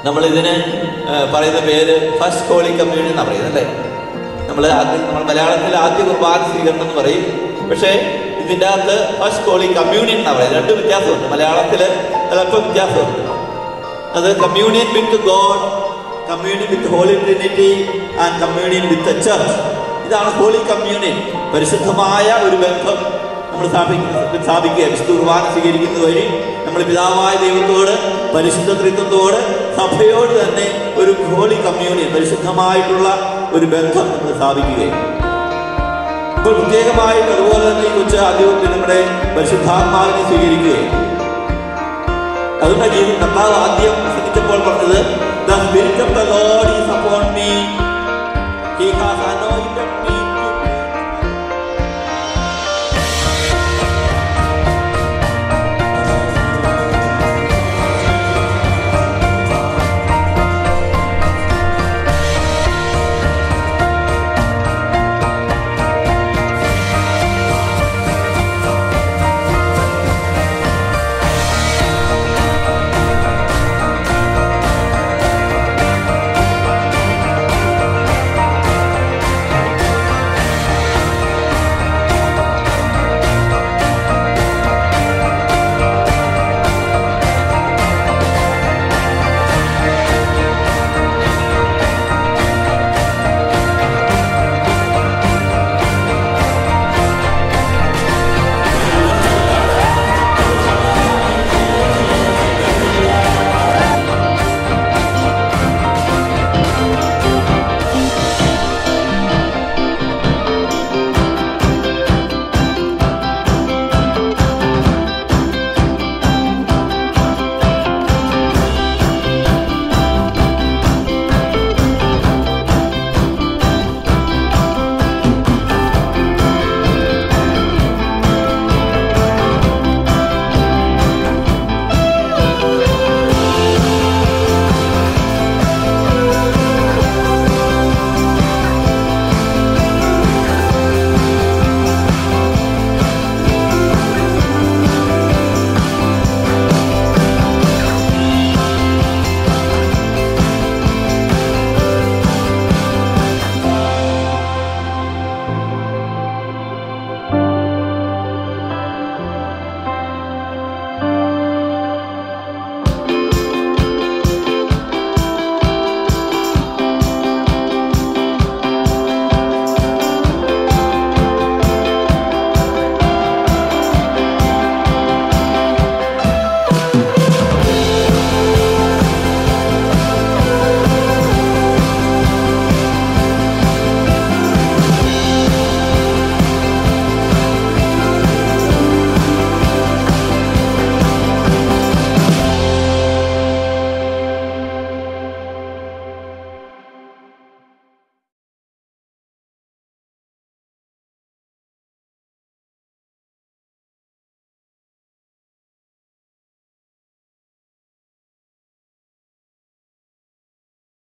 നമ്മൾ ഇതിന് പറയുന്ന പേര് ഫസ്റ്റ് ഹോളി കമ്മ്യൂണിയൻ എന്നാണ് പറയുന്നത് അല്ലേ നമ്മൾ ആദ്യം നമ്മൾ മലയാളത്തിൽ ആദ്യ കുർബാന സ്വീകരണം എന്ന് പറയും പക്ഷേ ഇതിൻ്റെ അകത്ത് ഫസ്റ്റ് ഹോളി കമ്മ്യൂണിയൻ എന്നാണ് പറയുന്നത് രണ്ട് വ്യത്യാസമുണ്ട് മലയാളത്തിൽ അല്പം വ്യത്യാസമുണ്ട് അത് communion with God communion with holy trinity and communion with church ഇതാണ് ഹോളി കമ്മ്യൂണിയൻ പരിശുദ്ധമായ ഒരു ബന്ധം നമ്മൾ സ്ഥാപിക്കുക സ്ഥാപിക്കുക വിശുദ്ധ കുർബാന സ്വീകരിക്കുന്നത് വഴി നമ്മൾ പിതാവായ ദൈവത്തോട് പരിശുദ്ധ ത്രിത്വത്തോട് സഭയോട് തന്നെ ഒരു ഹോളി കമ്മ്യൂണിയൻ പരിശുദ്ധമായിട്ടുള്ള ഒരു ബന്ധം നമ്മൾ സ്ഥാപിക്കുകയും ഇപ്പോൾ പ്രത്യേകമായിട്ട് അതുപോലെ തന്നെ ഈ കൊച്ചു ആദ്യത്തിൽ നമ്മുടെ പരിശുദ്ധാത്മാവിനെ സ്വീകരിക്കുകയും അതുകൊണ്ട് ജീവിതം കർത്താവ് ആദ്യം പ്രസംഗിച്ചപ്പോൾ പറഞ്ഞത് the spirit of the lord is upon me